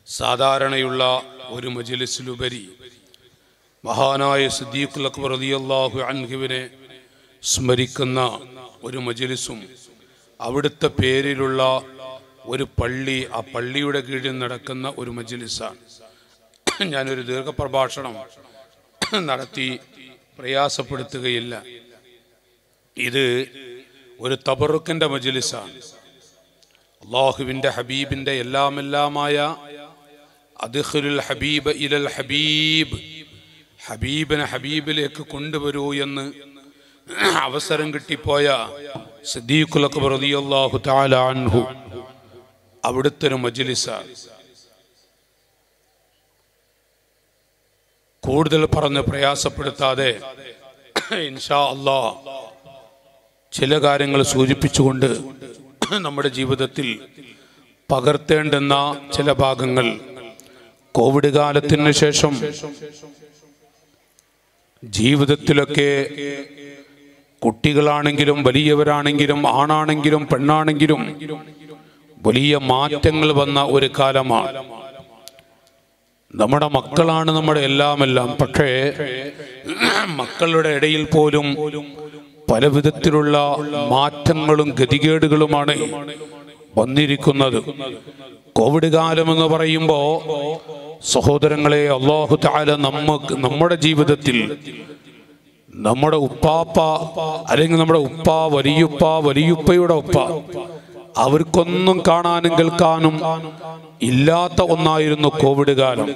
സാധാരണയുള്ള ഒരു മജിലിസിലുപരി മഹാനായ സിദ്ദീഖുൽ അക്ബർ റളിയല്ലാഹു അൻഹുവിനെ സ്മരിക്കുന്ന ഒരു മജിലിസും അവിടുത്തെ പേരിലുള്ള ഒരു പള്ളി ആ പള്ളിയുടെ കീഴിൽ നടക്കുന്ന ഒരു മജിലിസാണ് ഞാനൊരു ദീർഘപ്രഭാഷണം നടത്തി പ്രയാസപ്പെടുത്തുകയില്ല ഇത് ഒരു തബറുക്കിൻ്റെ മജിലിസാണ് അള്ളാഹുവിൻ്റെ ഹബീബിൻ്റെ എല്ലാമെല്ലാമായ അദ്ഖുലുൽ ഹബീബ് ഇലൽ ഹബീബ് ഹബീബിനെ ഹബീബിലേക്ക് കൊണ്ടുവരൂ എന്ന് അവസരം കിട്ടിപ്പോയ സിദ്ദീഖുൽ അക്ബർ റളിയല്ലാഹു തആല അൻഹു അവിടുത്തെ ഒരു മജ്ലിസാണ് കൂടുതൽ പറഞ്ഞ് പ്രയാസപ്പെടുത്താതെ ഇൻഷാ അല്ലാ ചില കാര്യങ്ങൾ സൂചിപ്പിച്ചുകൊണ്ട് നമ്മുടെ ജീവിതത്തിൽ പകർത്തേണ്ടുന്ന ചില ഭാഗങ്ങൾ കോവിഡ് കാലത്തിന് ശേഷം ജീവിതത്തിലൊക്കെ കുട്ടികളാണെങ്കിലും വലിയവരാണെങ്കിലും ആണാണെങ്കിലും പെണ്ണാണെങ്കിലും വലിയ മാറ്റങ്ങൾ വന്ന ഒരു കാലമാണ് നമ്മുടെ മക്കളാണ് നമ്മുടെ എല്ലാമെല്ലാം പക്ഷേ മക്കളുടെ ഇടയിൽ പോലും പല വിധത്തിലുള്ള മാറ്റങ്ങളും ഗതികേടുകളുമാണ് വന്നിരിക്കുന്നത് കോവിഡ് കാലം എന്ന് പറയുമ്പോ സഹോദരങ്ങളെ അള്ളാഹു താല നമുക്ക് നമ്മുടെ ജീവിതത്തിൽ നമ്മുടെ ഉപ്പാപ്പ അല്ലെങ്കിൽ നമ്മുടെ ഉപ്പ വലിയുപ്പ വലിയുപ്പയുടെ ഉപ്പ അവർക്കൊന്നും കാണാനും കേൾക്കാനും ഇല്ലാത്ത ഒന്നായിരുന്നു കോവിഡ് കാലം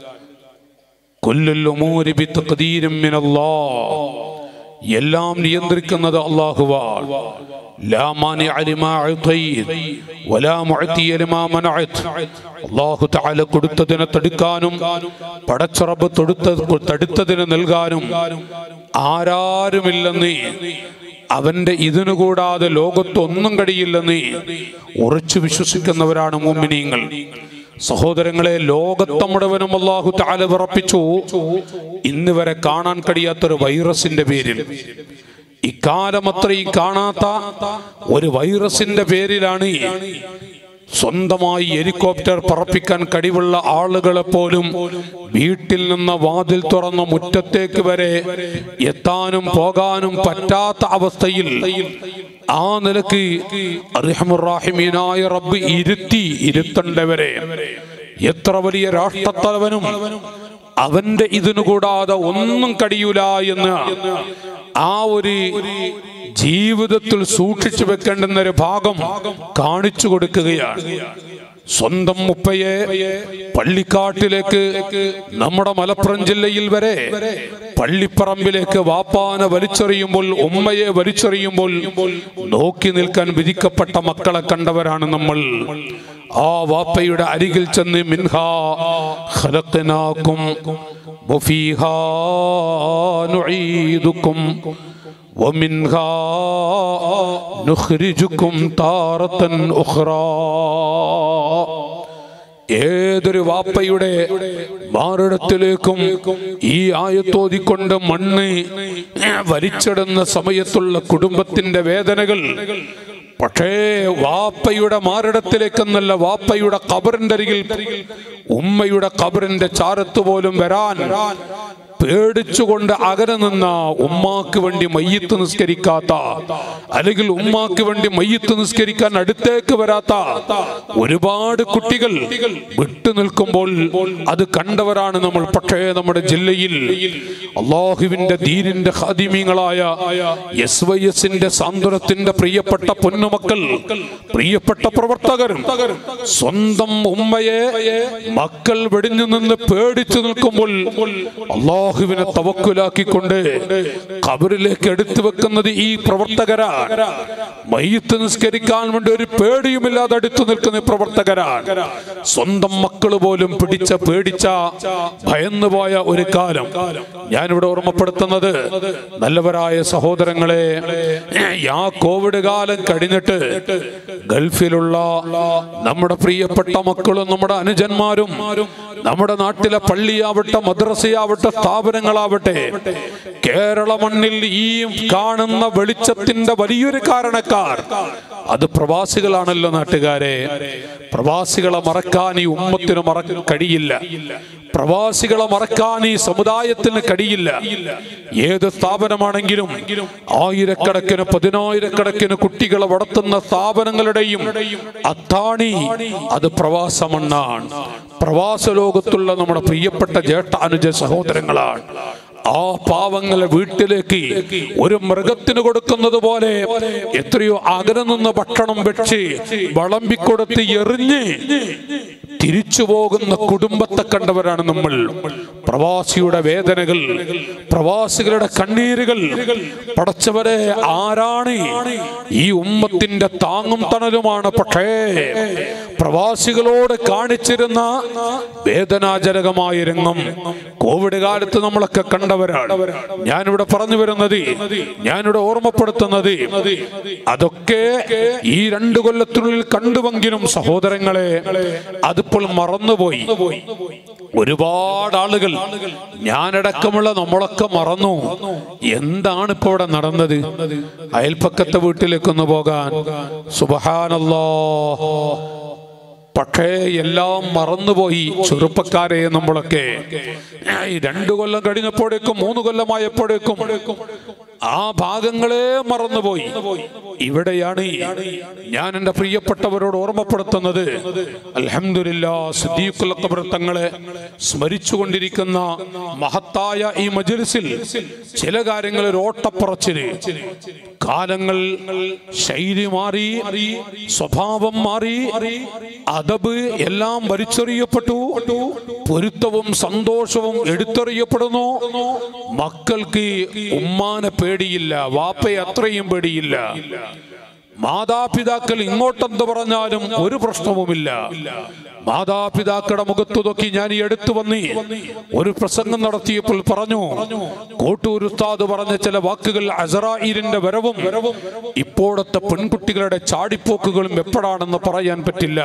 കൊല്ലുൽ ഉമൂരി ബിത്തഖദീരിൻ മിനല്ലാഹ് എല്ലാം നിയന്ത്രിക്കുന്നത് അള്ളാഹുവാണ് ലാ മാനിഅ ലിമാ അഅ്തൈത് വലാ മുഅ്തിയ ലിമാ മനഅത് അല്ലാഹു തആല കൊടുത്തതിനെ തടുക്കാനും പടച്ചറബ് തൊടുത്ത തടുത്തതിനെ നൽകാനും ആരാരുമില്ലെന്ന് അവന്റെ ഇതിനു കൂടാതെ ലോകത്തൊന്നും കഴിയില്ലെന്ന് ഉറച്ചു വിശ്വസിക്കുന്നവരാണ് മുഅ്മിനീങ്ങൾ സഹോദരങ്ങളെ ലോകത്തെ മുഴുവനും അള്ളാഹു താല വിറപ്പിച്ചു ഇന്ന് വരെ കാണാൻ കഴിയാത്തൊരു വൈറസിന്റെ പേരിൽ ഇക്കാലം അത്രയും കാണാത്ത ഒരു വൈറസിന്റെ പേരിലാണ് സ്വന്തമായി ഹെലികോപ്റ്റർ പറപ്പിക്കാൻ കഴിവുള്ള ആളുകളെ പോലും വീട്ടിൽ നിന്ന് വാതിൽ തുറന്ന മുറ്റത്തേക്ക് വരെ എത്താനും പോകാനും പറ്റാത്ത അവസ്ഥയിൽ ആ നിലക്ക് അർഹമുറാഹിമീനായ റബ്ബ് ഇരുത്തി ഇരുത്തണ്ടവരെ എത്ര വലിയ രാഷ്ട്രത്തലവനും അവന്റെ ഇതിനു കൂടാതെ ഒന്നും കഴിയൂല എന്ന് ആ ഒരു ജീവിതത്തിൽ സൂക്ഷിച്ചു വെക്കേണ്ടുന്ന ഒരു ഭാഗം കാണിച്ചു കൊടുക്കുകയാണ് സ്വന്തം മുപ്പയെ പള്ളിക്കാട്ടിലേക്ക് നമ്മുടെ മലപ്പുറം ജില്ലയിൽ വരെ പള്ളിപ്പറമ്പിലേക്ക് വാപ്പാന വലിച്ചെറിയുമ്പോൾ ഉമ്മയെ വലിച്ചെറിയുമ്പോൾ നോക്കി നിൽക്കാൻ വിധിക്കപ്പെട്ട മക്കളെ കണ്ടവരാണ് നമ്മൾ ആ വാപ്പയുടെ അരികിൽ ചെന്ന് മിൻഹാ ഖലഖനാകും വഫീഹാ നുഈദുക്കും ومنها نخرجكم تارة أخرى ഏതൊരു വാപ്പയുടെ മാറിടത്തിലേക്കും ഈ ആയത്തോതിക്കൊണ്ട് മണ്ണ് വലിച്ചിടുന്ന സമയത്തുള്ള കുടുംബത്തിന്റെ വേദനകൾ പക്ഷേ വാപ്പയുടെ മാറിടത്തിലേക്കെന്നല്ല വാപ്പയുടെ കബറിന്റെ അരികിൽ ഉമ്മയുടെ കബറിന്റെ ചാരത്ത് പോലും വരാൻ പേടിച്ചുകൊണ്ട് അകലെ നിന്ന ഉമ്മാക്ക് വേണ്ടി മയ്യത്ത് നിസ്കരിക്കാത്ത അല്ലെങ്കിൽ ഉമ്മാക്ക് വേണ്ടി മയ്യത്ത് നിസ്കരിക്കാൻ അടുത്തേക്ക് വരാത്ത ഒരുപാട് കുട്ടികൾ വിട്ടു നിൽക്കുമ്പോൾ അത് കണ്ടവരാണ് നമ്മൾ പക്ഷേ നമ്മുടെ ജില്ലയിൽ അള്ളാഹുവിന്റെ ദീനിന്റെ ഹാദിമീങ്ങളായ എസ് വൈ എസിന്റെ സാന്ത്വനത്തിന്റെ പ്രിയപ്പെട്ട പൊന്നുമക്കൾ പ്രിയപ്പെട്ട പ്രവർത്തകരും സ്വന്തം ഉമ്മയെ മക്കൾ വെടിഞ്ഞു നിന്ന് പേടിച്ചു നിൽക്കുമ്പോൾ അള്ളാഹു അള്ളാഹുവിനെ തവക്കുലാക്കിക്കൊണ്ട് കബറിലേക്ക് എടുത്തു വെക്കുന്നത് ഈ പ്രവർത്തകരാണ് മയ്യത്ത് നിസ്കരിക്കാൻ വേണ്ടി ഒരു പേടിയുമില്ലാതെ അടുത്തു നിൽക്കുന്ന ഈ പ്രവർത്തകരാണ് സ്വന്തം മക്കൾ പോലും പിടിച്ച പേടിച്ച ഭയന്നു പോയ ഒരു കാലം ഞാനിവിടെ ഓർമ്മപ്പെടുത്തുന്നത് നല്ലവരായ സഹോദരങ്ങളെ ആ കോവിഡ് കാലം കഴിഞ്ഞിട്ട് ഗൾഫിലുള്ള നമ്മുടെ പ്രിയപ്പെട്ട മക്കളും നമ്മുടെ അനുജന്മാരും നമ്മുടെ നാട്ടിലെ പള്ളിയാവട്ടെ മദ്രസയാവട്ടെ സ്ഥാപനങ്ങളാവട്ടെ കേരള മണ്ണിൽ ഈ കാണുന്ന വെളിച്ചത്തിന്റെ വലിയൊരു കാരണക്കാർ അത് പ്രവാസികളാണല്ലോ നാട്ടുകാരെ പ്രവാസികളെ മറക്കാൻ ഈ ഉമ്മത്തിന് മറ കഴിയില്ല പ്രവാസികളെ മറക്കാൻ ഈ സമുദായത്തിന് കഴിയില്ല ഏത് സ്ഥാപനമാണെങ്കിലും ആയിരക്കണക്കിന് പതിനായിരക്കണക്കിന് കുട്ടികളെ വളർത്തുന്ന സ്ഥാപനങ്ങളുടെയും അത്താണി അത് പ്രവാസമണ്ണാണ് പ്രവാസ ലോകത്തുള്ള നമ്മുടെ പ്രിയപ്പെട്ട ജേഷ്ഠ അനുജ സഹോദരങ്ങളാണ് ആ പാവങ്ങളെ വീട്ടിലേക്ക് ഒരു മൃഗത്തിന് കൊടുക്കുന്നത് പോലെ എത്രയോ അകലെ നിന്ന് ഭക്ഷണം വെച്ച് വിളമ്പിക്കൊടുത്ത് എറിഞ്ഞ് തിരിച്ചു പോകുന്ന കുടുംബത്തെ കണ്ടവരാണ് നമ്മൾ പ്രവാസിയുടെ വേദനകൾ പ്രവാസികളുടെ കണ്ണീരുകൾ പടച്ചവരെ ആരാണ് ഈ ഉമ്മത്തിന്റെ താങ്ങും തണലുമാണ് പക്ഷേ പ്രവാസികളോട് കാണിച്ചിരുന്ന വേദനാജനകമായ രംഗം കോവിഡ് കാലത്ത് നമ്മളൊക്കെ കണ്ടവരാണ് ഞാനിവിടെ പറഞ്ഞു വരുന്നത് ഞാനിവിടെ ഓർമ്മപ്പെടുത്തുന്നത് അതൊക്കെ ഈ രണ്ടു കൊല്ലത്തിനുള്ളിൽ കണ്ടുവെങ്കിലും സഹോദരങ്ങളെ അതിപ്പോൾ മറന്നുപോയി ഒരുപാട് ആളുകൾ ഞാനടക്കമുള്ള നമ്മളൊക്കെ മറന്നു എന്താണ് ഇപ്പൊ ഇവിടെ നടന്നത് അയൽപ്പക്കത്തെ വീട്ടിലേക്കൊന്ന് പോകാൻ സുബഹാനല്ലോ പക്ഷേ എല്ലാം മറന്നുപോയി ചെറുപ്പക്കാരെ നമ്മളൊക്കെ ഈ രണ്ടു കൊല്ലം കഴിഞ്ഞപ്പോഴേക്കും മൂന്ന് കൊല്ലമായപ്പോഴേക്കും ആ ഭാഗങ്ങളെ മറന്നുപോയി ഇവിടെയാണ് ഞാൻ എൻ്റെ പ്രിയപ്പെട്ടവരോട് ഓർമ്മപ്പെടുത്തുന്നത് അലഹമില്ല തങ്ങളെ സ്മരിച്ചുകൊണ്ടിരിക്കുന്ന മഹത്തായ ഈ മജലിസിൽ ചില കാര്യങ്ങൾ ഒരു ഓട്ടപ്പുറച്ചില് കാലങ്ങൾ ശൈലി മാറി സ്വഭാവം മാറി അതബ് എല്ലാം വലിച്ചെറിയപ്പെട്ടു പൊരുത്തവും സന്തോഷവും എടുത്തെറിയപ്പെടുന്നു മക്കൾക്ക് ഉമ്മാനെ പേടിയില്ല വാപ്പയെ അത്രയും പേടിയില്ല മാതാപിതാക്കൾ ഇങ്ങോട്ടെന്ത് പറഞ്ഞാലും ഒരു പ്രശ്നവുമില്ല മാതാപിതാക്കളുടെ മുഖത്ത് നോക്കി ഞാൻ ഈ അടുത്തു വന്നി ഒരു പ്രസംഗം നടത്തിയപ്പോൾ പറഞ്ഞു കോട്ടൂർ ഉസ്താദ് പറഞ്ഞ ചില വാക്കുകൾ അസറായിലിന്റെ വരവും ഇപ്പോഴത്തെ പെൺകുട്ടികളുടെ ചാടിപ്പോക്കുകളും എപ്പോഴാണെന്ന് പറയാൻ പറ്റില്ല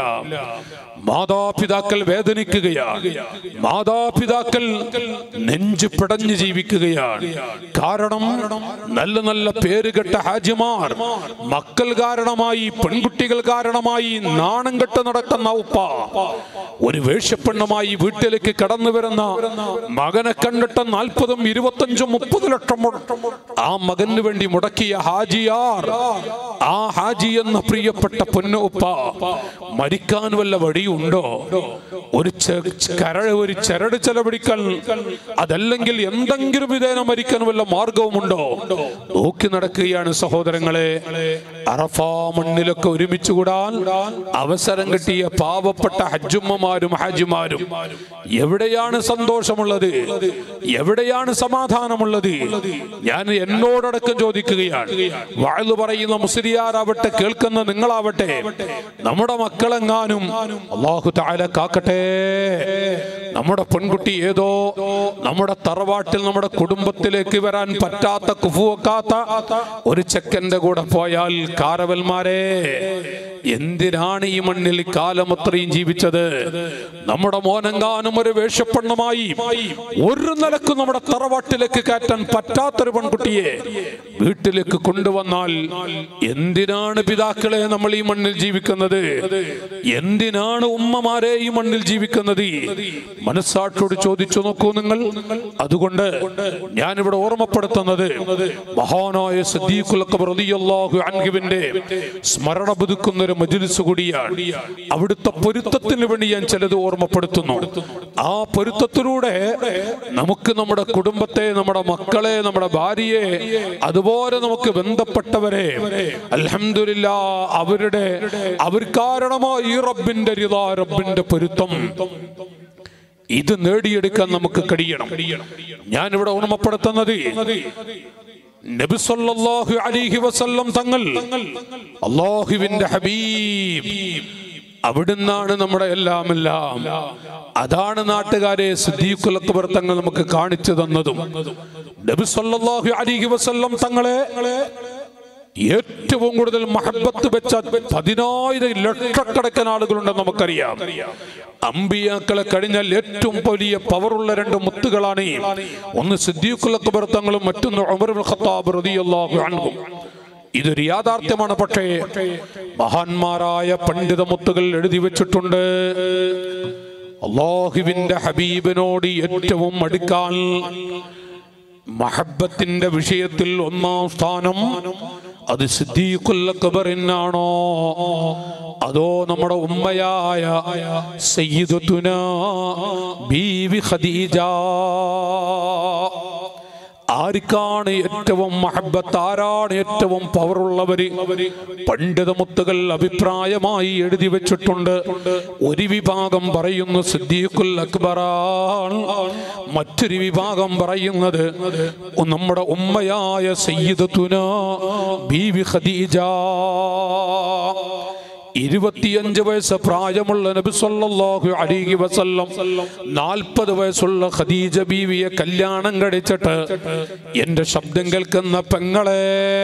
മാതാപിതാക്കൾ വേദനിക്കുകയാണ് മാതാപിതാക്കൾ നെഞ്ചു പിടഞ്ഞു ജീവിക്കുകയാണ് കാരണം നല്ല നല്ല പേരുകെട്ട ഹാജിമാർ മക്കൾ കാരണമായി പെൺകുട്ടികൾ കാരണമായി നാണം കെട്ട് നടക്കുന്ന ഉപ്പ ഒരു വേഷ്യപ്പെണ്ണുമായി വീട്ടിലേക്ക് കടന്നു വരുന്ന മകനെ കണ്ടിട്ട് നാൽപ്പതും ഇരുപത്തഞ്ചും മുപ്പത് ലക്ഷം മുട- ആ മകന് വേണ്ടി മുടക്കിയ ഹാജിയാർ ആ ഹാജി എന്ന പ്രിയപ്പെട്ട പൊന്നു ഉപ്പ മരിക്കാൻ വല്ല വഴിയുണ്ടോ ഒരു ചെ- കരട് ഒരു ചരട് ചെലവഴിക്കാൻ അതല്ലെങ്കിൽ എന്തെങ്കിലും വിധേന മരിക്കാൻ വല്ല മാർഗവുമുണ്ടോ നോക്കി നടക്കുകയാണ് സഹോദരങ്ങളെ അറഫാ മണ്ണിലൊക്കെ ഒരുമിച്ച് കൂടാൻ അവസരം കിട്ടിയ പാവപ്പെട്ട ഹജ്ജുമ്മമാരും ഹാജിമാരും എവിടെയാണ് സന്തോഷമുള്ളത് എവിടെയാണ് സമാധാനമുള്ളത് ഞാൻ എന്നോടടക്കം ചോദിക്കുകയാണ് വാഴ്ന്നു പറയുന്ന മുസ്ലിയാരാവട്ടെ കേൾക്കുന്ന നിങ്ങളാവട്ടെ നമ്മുടെ മക്കളെങ്ങാനും അള്ളാഹു താല കാക്കട്ടെ നമ്മുടെ പെൺകുട്ടി ഏതോ നമ്മുടെ തറവാട്ടിൽ നമ്മുടെ കുടുംബത്തിലേക്ക് വരാൻ പറ്റാത്ത കുഫു വെക്കാത്ത ഒരു ചെക്കന്റെ കൂടെ പോയാൽ കാരവൽമാരെ എന്തിനാണ് ഈ മണ്ണിൽ കാലം അത്രയും ജീവിച്ചത് നമ്മുടെ മോനെങ്കാനും ഒരു വേഷപ്പെണ്ണമായി ഒരു നിലക്കും നമ്മുടെ തറവാട്ടിലേക്ക് കയറ്റാൻ പറ്റാത്തൊരു പെൺകുട്ടിയെ വീട്ടിലേക്ക് കൊണ്ടുവന്നാൽ എന്തിനാണ് പിതാക്കളെ നമ്മൾ ഈ മണ്ണിൽ ജീവിക്കുന്നത് എന്തിനാണ് ഉമ്മമാരെ ഈ മണ്ണിൽ ജീവിക്കുന്നത് മനസ്സാക്ഷോട് ചോദിച്ചു നോക്കൂ നിങ്ങൾ അതുകൊണ്ട് ഞാനിവിടെ ഓർമ്മപ്പെടുത്തുന്നത് മഹാനായ സദ്ദീഖുൽ അക്ബർ റളിയല്ലാഹു അൻഹുവിന്റെ സ്മരണ പുതുക്കുന്ന ഒരു മജ്ലിസ് കൂടിയാണ് അവിടുത്തെ പൊരുത്തത്തിന് വേണ്ടി ഞാൻ ചിലത് ഓർമ്മപ്പെടുത്തുന്നു ആ പൊരുത്തത്തിലൂടെ നമുക്ക് നമ്മുടെ കുടുംബത്തെ നമ്മുടെ മക്കളെ നമ്മുടെ ഭാര്യയെ അതുപോലെ നമുക്ക് ബന്ധപ്പെട്ടവരെ അൽഹംദുലില്ല അവരുടെ അവർ കാരണമായി ഈ റബ്ബിന്റെ റിദാ റബ്ബിന്റെ പൊരുത്തം ഇത് നേടിയെടുക്കാൻ നമുക്ക് കഴിയണം ഞാൻ ഇവിടെ ഓർമ്മപ്പെടുത്തുന്നത് നബി സല്ലല്ലാഹു അലൈഹി വസല്ലം തങ്ങൾ അള്ളാഹുവിന്റെ ഹബീബ് അവിടുന്നാണ് നമ്മുടെ എല്ലാം എല്ലാം അതാണ് നാട്ടുകാരെ സിദ്ദീഖുൽ അക്ബർ തങ്ങൾ നമുക്ക് കാണിച്ചു തന്നതും നബി സല്ലല്ലാഹു അലൈഹി വസല്ലം തങ്ങളെ ഏറ്റവും കൂടുതൽ മഹബത്ത് വെച്ച പതിനായിരം ലക്ഷക്കണക്കിന് ആളുകളുണ്ടെന്ന് നമുക്കറിയാം അമ്പിയാക്കളെ കഴിഞ്ഞാൽ ഏറ്റവും വലിയ പവറുള്ള രണ്ട് മുത്തുകളാണ് ഈ. ഒന്ന് സിദ്ദീഖുൽ അക്ബർ തങ്ങളും മറ്റൊന്ന് ഉമർ ഇബ്നുൽ ഖത്താബ് റളിയല്ലാഹു അൻഹു ഇതൊരു യാഥാർത്ഥ്യമാണ് പക്ഷേ മഹാന്മാരായ പണ്ഡിത മുത്തുകൾ എഴുതി വെച്ചിട്ടുണ്ട് അള്ളാഹുവിന്റെ ഹബീബിനോട് ഏറ്റവും അടുക്കാൻ മഹബത്തിന്റെ വിഷയത്തിൽ ഒന്നാം സ്ഥാനം അത് സിദ്ദീഖുൽ അക്ബറിനാണോ അതോ നമ്മുടെ ഉമ്മയായ സയ്യിദത്തുന ബീവി ഖദീജ ആർക്കാണ് ഏറ്റവും മഹബത്ത് ആരാണ് ഏറ്റവും പവറുള്ളവര് പണ്ഡിത മുത്തുകൾ അഭിപ്രായമായി എഴുതി വെച്ചിട്ടുണ്ട് ഒരു വിഭാഗം പറയുന്നു സിദ്ദീഖുൽ അക്ബറാൻ മറ്റൊരു വിഭാഗം പറയുന്നത് നമ്മുടെ ഉമ്മയായ സയ്യിദത്തുന ബീവി ഖദീജ ഇരുപത്തിയഞ്ച് വയസ്സ് പ്രായമുള്ള നബി സല്ലല്ലാഹു അലൈഹി വസല്ലം നാൽപ്പത് വയസ്സുള്ള ഖദീജ ബീവിയെ കല്യാണം കഴിച്ചിട്ട് എന്റെ ശബ്ദം കേൾക്കുന്ന പെങ്ങളെ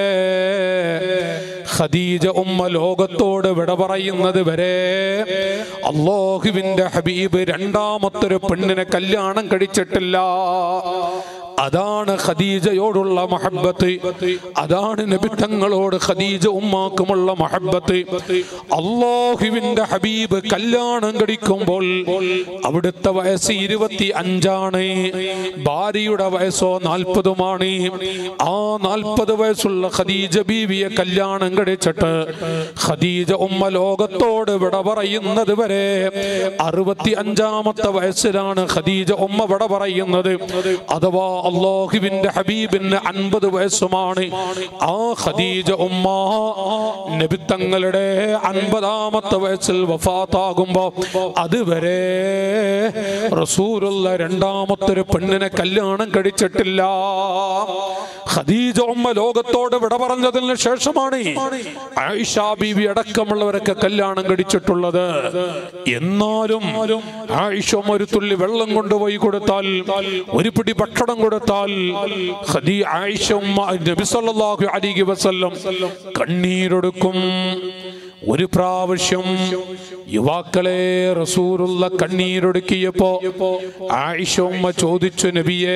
ഖദീജ ഉമ്മ ലോകത്തോട് വിട പറയുന്നത് വരെ അള്ളാഹുവിന്റെ ഹബീബ് രണ്ടാമത്തൊരു പെണ്ണിനെ കല്യാണം കഴിച്ചിട്ടില്ല അതാണ് ഖദീജയോടുള്ള മഹബത്ത് അതാണ് നബിത്തങ്ങളോട് ഖദീജ ഉമ്മാക്കുമുള്ള മഹബത്ത് അള്ളാഹുവിന്റെ ഹബീബ് കല്യാണം കഴിക്കുമ്പോൾ അവിടുത്തെ വയസ്സ് ഇരുപത്തി അഞ്ചാണ് ഭാര്യയുടെ വയസ്സോ നാൽപ്പതുമാണ് ആ നാൽപ്പത് വയസ്സുള്ള ഖദീജ ബീവിയെ കല്യാണം കഴിച്ചിട്ട് ഖദീജ ഉമ്മ ലോകത്തോട് വിട പറയുന്നത് വരെ അറുപത്തി അഞ്ചാമത്തെ വയസ്സിലാണ് ഖദീജ ഉമ്മ വിട പറയുന്നത് അഥവാ അള്ളാഹുവിന്റെ ഹബീബിന് അൻപത് വയസ്സുമാണ് ആ ഖദീജ ഉമ്മ നബി തങ്ങളുടെ അൻപതാമത്തെ വയസ്സിൽ വഫാത്താകുമ്പോ അതുവരെ റസൂലുള്ള രണ്ടാമത്തെ പെണ്ണിനെ കല്യാണം കഴിച്ചിട്ടില്ല ഖദീജ ഉമ്മ ലോകത്തോട് വിട പറഞ്ഞതിന് ശേഷമാണ് ആയിഷ ബീവി അടക്കമുള്ളവരൊക്കെ കല്യാണം കഴിച്ചിട്ടുള്ളത് എന്നാലും ആയിഷ ഉമ്മ ഒരു തുള്ളി വെള്ളം കൊണ്ടുപോയി കൊടുത്താൽ ഒരു പിടി ഭക്ഷണം കൊടുത്താൽ ഖദീ ആയിഷ ഉമ്മ നബി സല്ലല്ലാഹു അലൈഹി വസല്ലം കണ്ണീരൊടുക്കും ഒരു പ്രാവശ്യം യുവാക്കളെ റസൂലുള്ള കണ്ണീരൊടുക്കിയപ്പോ ആയിഷ ഉമ്മ ചോദിച്ചു നബിയേ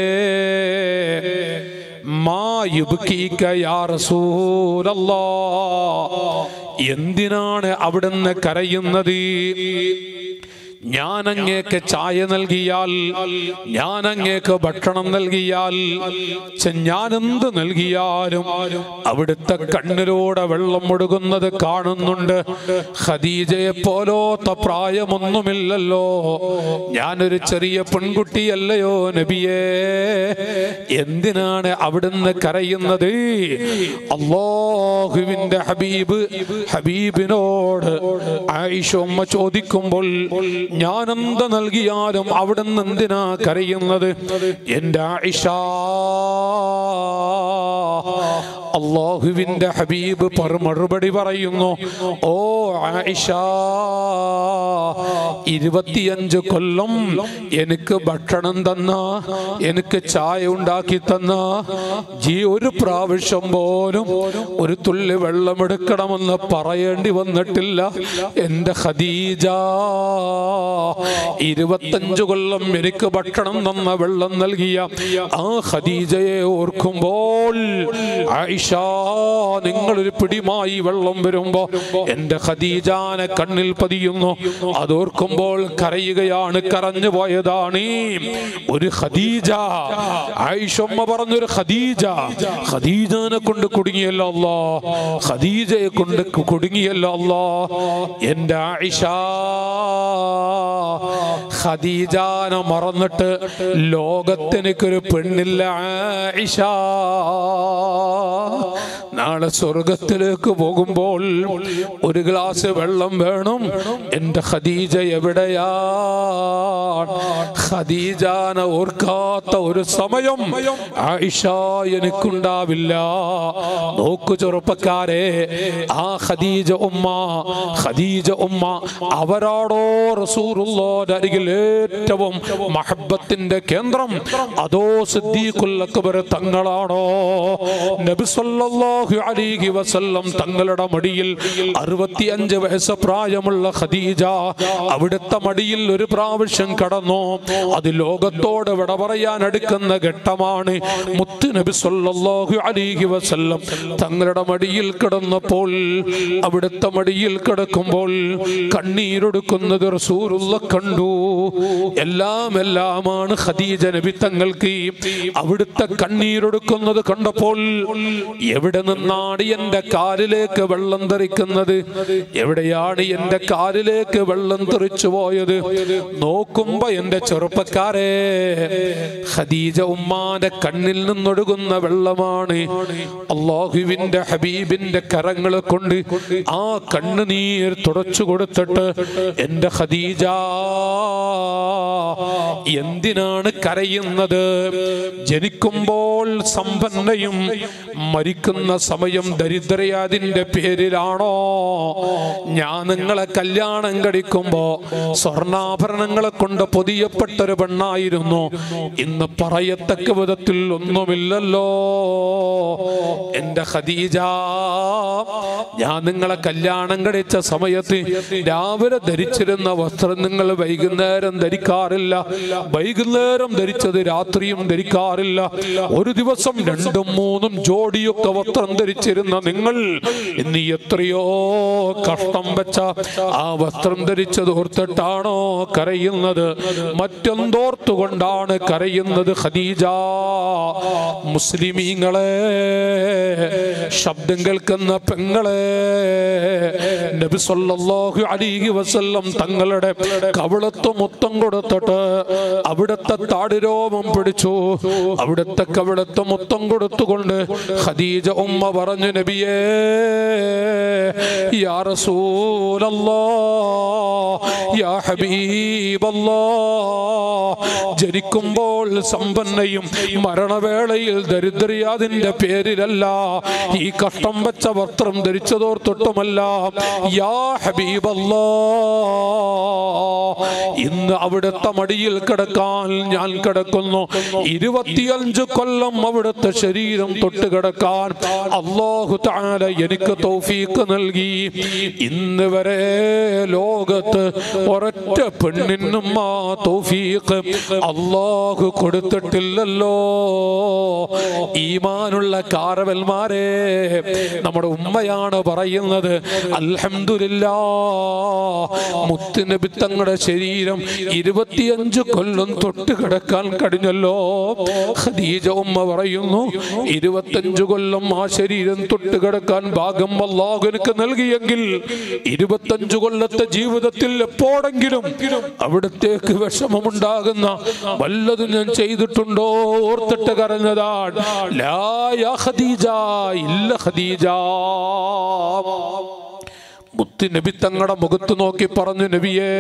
മാ യുബ്കീക യാ റസൂലല്ലാ എന്തിനാണ് അവിടുന്ന് കരയുന്നത് ഞാൻ അങ്ങേക്ക് ചായ നൽകിയാൽ ഞാൻ അങ്ങേക്ക് ഭക്ഷണം നൽകിയാൽ ഛെ, ഞാൻ എന്ത് നൽകിയാലും അവിടുത്തെ കണ്ണിലൂടെ വെള്ളം ഒഴുകുന്നത് കാണുന്നുണ്ട് ഖദീജയെ പോലോത്ത പ്രായമൊന്നുമില്ലല്ലോ ഞാനൊരു ചെറിയ പെൺകുട്ടിയല്ലയോ നബിയേ എന്തിനാണ് അവിടുന്ന് കരയുന്നത് അള്ളാഹുവിന്റെ ഹബീബ് ഹബീബിനോട് ആയിഷ ഉമ്മ ചോദിക്കുമ്പോൾ ഞാൻ എന്ത് നൽകിയാലും അവിടുന്ന് എന്തിനാ കരയുന്നത് എന്റെ ആയിഷ അള്ളാഹുവിന്റെ ഹബീബ് പറ മറുപടി പറയുന്നു ഓ ആയിഷ ഇരുപത്തിയഞ്ച് കൊല്ലം എനിക്ക് ഭക്ഷണം തന്ന എനിക്ക് ചായ ഉണ്ടാക്കി തന്ന ജീ ഒരു പ്രാവശ്യം പോലും ഒരു തുള്ളി വെള്ളം എടുക്കണമെന്ന് പറയേണ്ടി വന്നിട്ടില്ല എന്റെ ഖദീജ ഇരുപത്തഞ്ചു കൊല്ലം എനിക്ക് ഭക്ഷണം തന്ന വെള്ളം നൽകിയ ആ ഖദീജയെ ഓർക്കുമ്പോൾ ആയിഷ നിങ്ങളൊരു പിടിമായി വെള്ളം വരുമ്പോ എന്റെ ഖദീജാനെ കണ്ണിൽ പതിയുന്നു അതോർക്കുമ്പോൾ കരയുകയാണ് കരഞ്ഞു പോയതാണ് ഒരു ഖദീജ ആയിഷമ്മ പറഞ്ഞൊരു ഖദീജ ഖദീജാനെ കൊണ്ട് കുടുങ്ങിയല്ലോ അല്ലാ ഖദീജയെ കൊണ്ട് കുടുങ്ങിയല്ലോ അല്ലാ എന്റെ ആയിഷ ഖദീജാനെ മറന്നിട്ട് ലോകത്തെനിക്കൊരു പെണ്ണില്ല ആയിഷ നാളെ സ്വർഗത്തിലേക്ക് പോകുമ്പോൾ ഒരു ഗ്ലാസ് വെള്ളം വേണം എന്റെ ഖദീജ എവിടെയാ ഖദീജാനെ ഓർക്കാത്ത ഒരു സമയം ആയിഷ എനിക്കുണ്ടാവില്ല നോക്കു ചെറുപ്പക്കാരെ ആ ഖദീജ ഉമ്മ ഖദീജ ഉമ്മ അവരാടോ റസൂറുള്ളോന്റെ അരികിൽ ഏറ്റവും മഹബത്തിന്റെ കേന്ദ്രം അതോ സിദ്ദീഖുൽ അക്ബർ തങ്ങളാണോ നബി സല്ലല്ലാഹു സല്ലല്ലാഹു അലൈഹി വസല്ലം തങ്ങളുടെ മടിയിൽ അറുപത്തിയഞ്ച് വയസ്സ് പ്രായമുള്ള ഖദീജ അവിടുത്തെ മടിയിൽ ഒരു പ്രാവശ്യം കടന്നു അത് ലോകത്തോട് വിട പറയാൻ അടുക്കുന്ന ഘട്ടമാണ് മുത്ത് നബി സല്ലല്ലാഹു അലൈഹി വസല്ലം തങ്ങളുടെ മടിയിൽ കിടന്നപ്പോൾ അവിടുത്തെ മടിയിൽ കിടക്കുമ്പോൾ കണ്ണീരൊടുക്കുന്നത് റസൂലുള്ള കണ്ടു എല്ലാം എല്ലാമാണ് ഖദീജ നബി തങ്ങൾക്ക് അവിടുത്തെ കണ്ണീരൊടുക്കുന്നത് കണ്ടപ്പോൾ എവിടെ നിന്നാണ് എന്റെ കാലിലേക്ക് വെള്ളം തെറിക്കുന്നത് എവിടെയാണ് എന്റെ കാലിലേക്ക് വെള്ളം തെറിച്ചു പോയത് നോക്കുമ്പോ എന്റെ ചെറുപ്പക്കാരെ ഖദീജ ഉമ്മാന്റെ കണ്ണിൽ നിന്നൊഴുകുന്ന വെള്ളമാണ് അള്ളാഹുവിന്റെ ഹബീബിന്റെ കരങ്ങളെ കൊണ്ട് ആ കണ്ണുനീർ തുടച്ചു കൊടുത്തിട്ട് എന്റെ ഖദീജ എന്തിനാണ് കരയുന്നത് ജനിക്കുമ്പോൾ സമ്പന്നയും മരിക്കുന്ന സമയം ദരിദ്രയാതിന്റെ പേരിലാണോ ഞാൻ നിങ്ങളെ കല്യാണം കഴിക്കുമ്പോ സ്വർണ്ണാഭരണങ്ങളെ കൊണ്ട് പൊതിയപ്പെട്ടൊരു പെണ്ണായിരുന്നു ഇന്ന് പറയത്തക്ക വിധത്തിൽ ഒന്നുമില്ലല്ലോ എന്റെ ഖദീജ ഞാൻ നിങ്ങളെ കല്യാണം കഴിച്ച സമയത്ത് രാവിലെ ധരിച്ചിരുന്ന വസ്ത്രം നിങ്ങൾ വൈകുന്നേരം ധരിക്കാറില്ല വൈകുന്നേരം ധരിച്ചത് രാത്രിയും ധരിക്കാറില്ല ഒരു ദിവസം രണ്ടും മൂന്നും ജോഡിയൊക്കെ വസ്ത്രം ധരിച്ചിരുന്ന നിങ്ങൾ ഇന്ന് എത്രയോ കഷ്ടം വെച്ച ആ വസ്ത്രം ധരിച്ചത് ഓർത്തിട്ടാണോ കരയുന്നത് മറ്റെന്തോർത്തുകൊണ്ടാണ് കരയുന്നത് ഖദീജ മുസ്ലിമീങ്ങളെ ശബ്ദം കേൾക്കുന്ന പെങ്ങളെ നബി സല്ലല്ലാഹു അലൈഹി വസല്ലം തങ്ങളുടെ കവിളത്ത് മൊത്തം കൊടുത്തിട്ട് അവിടുത്തെ താടിരോമം പിടിച്ചു അവിടുത്തെ കവിളത്ത് മൊത്തം കൊടുത്തുകൊണ്ട് ഖദീജ ഉമ്മ പറഞ്ഞു നബിയേ യാ റസൂലല്ലാ യാ ഹബീബല്ലാ ജനിക്കുമ്പോൾ സമ്പന്നയും മരണവേളയിൽ ദരിദ്രയാതിന്റെ പേരിലല്ല ഈ കഷ്ടം വെച്ച വസ്ത്രം ധരിച്ചതോർത്തിട്ടുമല്ല യാ ഹബീബല്ലാ ഇന്ന് അവിടുത്തെ മടിയിൽ കിടക്കാൻ ഞാൻ കിടക്കുന്നു ഇരുപത്തിയഞ്ച് കൊല്ലം അവിടുത്തെ ശരീരം തൊട്ട് കിടക്കാൻ അള്ളാഹു താല എനിക്ക് തൗഫീക്ക് നൽകി ഇന്ന് വരെ ലോകത്ത് ഒരൊറ്റ പെണ്ണിനും ആ തൗഫീക്ക് അള്ളാഹു കൊടുത്തിട്ടില്ലല്ലോ ഈമാനുള്ള കാരവന്മാരെ നമ്മുടെ ഉമ്മയാണ് പറയുന്നത് അൽഹംദുലില്ലാ മുത്തുനബി തങ്ങളുടെ ശരീരം ഇരുപത്തിയഞ്ച് കൊല്ലം തൊട്ട് കിടക്കാൻ കഴിഞ്ഞല്ലോ ഖദീജ ഉമ്മ പറയുന്നു ഇരുപത്തഞ്ചു കൊല്ലം ആ ശരീരം തൊട്ട് കിടക്കാൻ ഭാഗം അല്ലാഹു എനിക്ക് നൽകിയെങ്കിൽ ഇരുപത്തഞ്ചു കൊല്ലത്തെ ജീവിതത്തിൽ എപ്പോഴെങ്കിലും അവിടത്തേക്ക് വിഷമമുണ്ടാകുന്ന വല്ലതും ഞാൻ ചെയ്തിട്ടുണ്ടോ ഓർത്തിട്ട് കരഞ്ഞതാണ് ലാ യാ ഖദീജ ഇല്ല ഖദീജ മുത്ത് നബി തങ്ങളുടെ മുഖത്ത് നോക്കി പറഞ്ഞു നബിയേ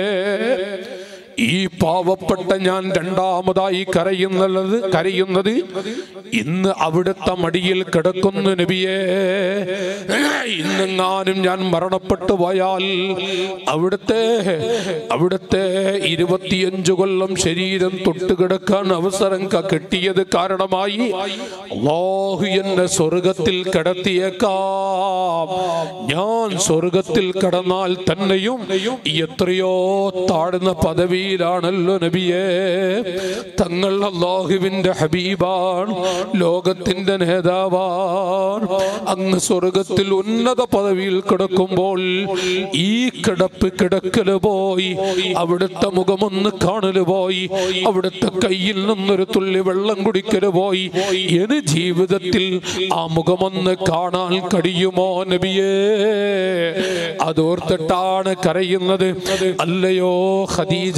ഈ പാവപ്പെട്ട ഞാൻ രണ്ടാമതായി കരയുന്നത് കരയുന്നത് ഇന്ന് അവിടുത്തെ മടിയിൽ കിടക്കുന്നു നബിയേ ഇന്നെങ്ങാനും ഞാൻ മരണപ്പെട്ടു പോയാൽ അവിടുത്തെ അവിടുത്തെ ഇരുപത്തിയഞ്ചു കൊല്ലം ശരീരം തൊട്ട് കിടക്കാൻ അവസരം ക- കിട്ടിയത് കാരണമായി അള്ളാഹു എന്നെ സ്വർഗത്തിൽ കിടത്തിയേക്കാം ഞാൻ സ്വർഗത്തിൽ കടന്നാൽ തന്നെയും എത്രയോ താഴ്ന്ന പദവിയിലാണല്ലോ നബിയേ തങ്ങൾ അള്ളാഹുവിന്റെ ഹബീബാണ് ലോകത്തിന്റെ നേതാവാണ് അങ്ങ് സ്വർഗത്തിൽ ഉന്നത പദവിയിൽ കിടക്കുമ്പോൾ ഈ കിടപ്പ് കിടക്കല് പോയി അവിടുത്തെ മുഖമൊന്ന് കാണല് പോയി അവിടുത്തെ കയ്യിൽ നിന്നൊരു തുള്ളി വെള്ളം കുടിക്കല് പോയി എന് ജീവിതത്തിൽ ആ മുഖമൊന്ന് കാണാൻ കഴിയുമോ നബിയേ അതോർത്തിട്ടാണ് കരയുന്നത് അല്ലയോ ഖദീജ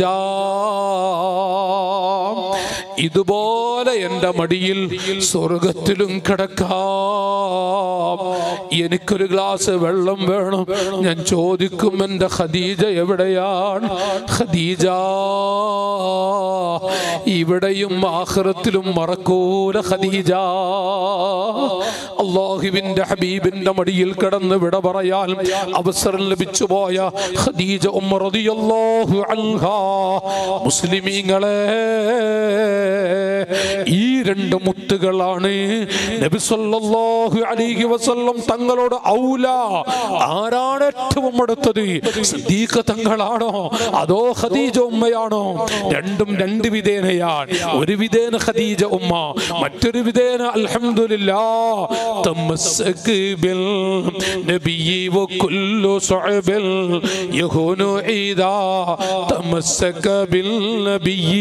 ഇതുപോലെ എൻ്റെ മടിയിൽ സ്വർഗത്തിലും കിടക്കാം എനിക്കൊരു ഗ്ലാസ് വെള്ളം വേണം ഞാൻ ചോദിക്കും എൻ്റെ ഖദീജ എവിടെയാണ് ഖദീജ ഇവിടെയും ആഖിറത്തിലും മറക്കൂല ഖദീജ അള്ളാഹുവിന്റെ ഹബീബിന്റെ മടിയിൽ കിടന്ന് വിട പറയാൻ അവസരം ലഭിച്ചു പോയ ഖദീജ ഉമ്മ റളിയല്ലാഹു അൻഹാ മുസ്ലിമീങ്ങളെ ഈ രണ്ട് മുത്തുകളാണ് നബി സല്ലല്ലാഹു അലൈഹി വസല്ലം തങ്ങളോട് ഔല ആരാണ് ഏറ്റവും അടുത്തത് സിദ്ദീഖ് തങ്ങളാണോ അതോ ഖദീജ ഉമ്മയാണോ രണ്ടും രണ്ട് വിധേനയാണ് ഒരു വിധേന ഖദീജ ഉമ്മ മറ്റൊരു വിധേന അൽഹംദുലില്ലാ തമസ്സക് ബിൽ നബിയി വകുല്ലു സുഅബിൽ യഹൂനു ഈദാ തമസ്സക ബിൽ നബിയി